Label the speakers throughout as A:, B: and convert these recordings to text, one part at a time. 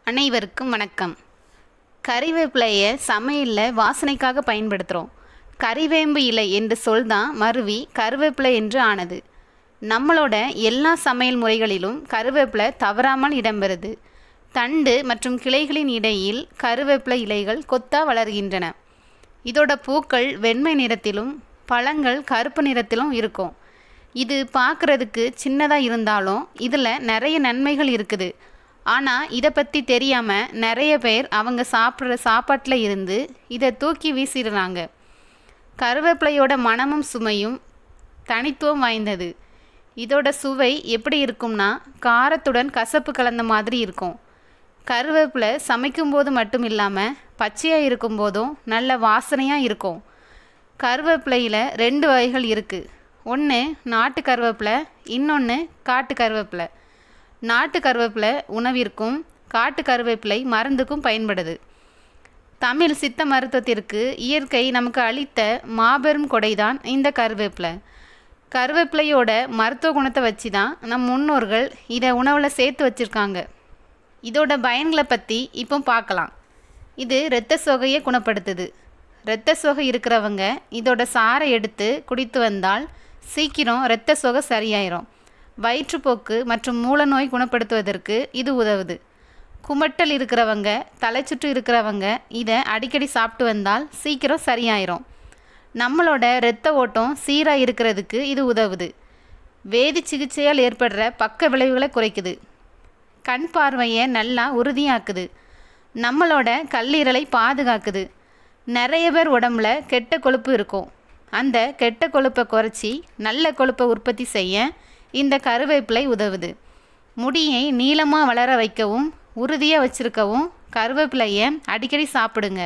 A: அனைவருக்கும் வணக்கம் கறிவேப்பிலையை சமையலில் வாசனைக்காக பயன்படுத்துகிறோம் கறிவேம்பு இலை என்று சொல் தான் மருவி கருவேப்பிலை என்று ஆனது நம்மளோட எல்லா சமையல் முறைகளிலும் கருவேப்பிலை தவறாமல் இடம்பெறுது தண்டு மற்றும் கிளைகளின் இடையில் கருவேப்பிலை இலைகள் கொத்தா வளர்கின்றன இதோட பூக்கள் வெண்மை நிறத்திலும் பழங்கள் கருப்பு நிறத்திலும் இருக்கும் இது பார்க்குறதுக்கு சின்னதாக இருந்தாலும் இதில் நிறைய நன்மைகள் இருக்குது ஆனால் இதை பற்றி தெரியாமல் நிறைய பேர் அவங்க சாப்பிட்ற சாப்பாட்டில் இருந்து இதை தூக்கி வீசிடுறாங்க கருவேப்பிலையோட மணமும் சுமையும் தனித்துவம் வாய்ந்தது இதோட சுவை எப்படி இருக்கும்னா காரத்துடன் கசப்பு கலந்த மாதிரி இருக்கும் கருவேப்பிலை சமைக்கும்போது மட்டும் இல்லாமல் பச்சையாக இருக்கும்போதும் நல்ல வாசனையாக இருக்கும் கருவேப்பிலையில் ரெண்டு வகைகள் இருக்குது ஒன்று நாட்டு கருவேப்பிலை இன்னொன்று காட்டு கருவேப்பிலை நாட்டு கருவேப்பிலை உணவிற்கும் காட்டு கருவேப்பிலை மருந்துக்கும் பயன்படுது தமிழ் சித்த மருத்துவத்திற்கு இயற்கை நமக்கு அளித்த மாபெரும் கொடைதான் இந்த கருவேப்பிலை கருவேப்பிலையோட மருத்துவ குணத்தை வச்சு தான் நம் முன்னோர்கள் இதை உணவில் சேர்த்து வச்சுருக்காங்க இதோட பயன்களை பற்றி இப்போ பார்க்கலாம் இது இரத்த சோகையை குணப்படுத்துது இரத்த சோகை இருக்கிறவங்க இதோட சாறை எடுத்து குடித்து வந்தால் சீக்கிரம் இரத்த சோகை சரியாயிரும் வயிற்றுப்போக்கு மற்றும் மூலநோய் குணப்படுத்துவதற்கு இது உதவுது குமட்டல் இருக்கிறவங்க தலைச்சுற்று இருக்கிறவங்க இதை அடிக்கடி சாப்பிட்டு வந்தால் சீக்கிரம் சரியாயிரும் நம்மளோட இரத்த ஓட்டம் சீராக இருக்கிறதுக்கு இது உதவுது வேதி சிகிச்சையால் ஏற்படுற பக்க விளைவுகளை குறைக்குது கண் பார்வையை நல்லா உறுதியாக்குது நம்மளோட கல்லீரலை பாதுகாக்குது நிறைய பேர் உடம்புல கெட்ட கொழுப்பு இருக்கும் அந்த கெட்ட கொழுப்பை குறைச்சி நல்ல கொழுப்பை உற்பத்தி செய்ய இந்த கருவேப்பிலை உதவுது முடியை நீளமாக வளர வைக்கவும் உறுதியாக வச்சுருக்கவும் கருவேப்பிலையை அடிக்கடி சாப்பிடுங்க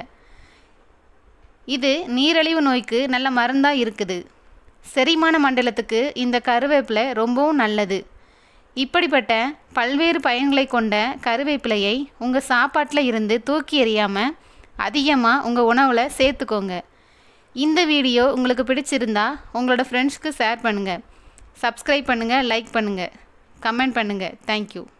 A: இது நீரிழிவு நோய்க்கு நல்ல மருந்தாக இருக்குது செரிமான மண்டலத்துக்கு இந்த கருவேப்பிலை ரொம்பவும் நல்லது இப்படிப்பட்ட பல்வேறு பயன்களை கொண்ட கருவேப்பிலையை உங்கள் சாப்பாட்டில் இருந்து தூக்கி எறியாமல் அதிகமாக உங்கள் உணவில் சேர்த்துக்கோங்க இந்த வீடியோ உங்களுக்கு பிடிச்சிருந்தா உங்களோட ஃப்ரெண்ட்ஸ்க்கு ஷேர் பண்ணுங்கள் சப்ஸ்கிரைப் பண்ணுங்கள் லைக் பண்ணுங்கள் கமெண்ட் பண்ணுங்கள் தேங்க்யூ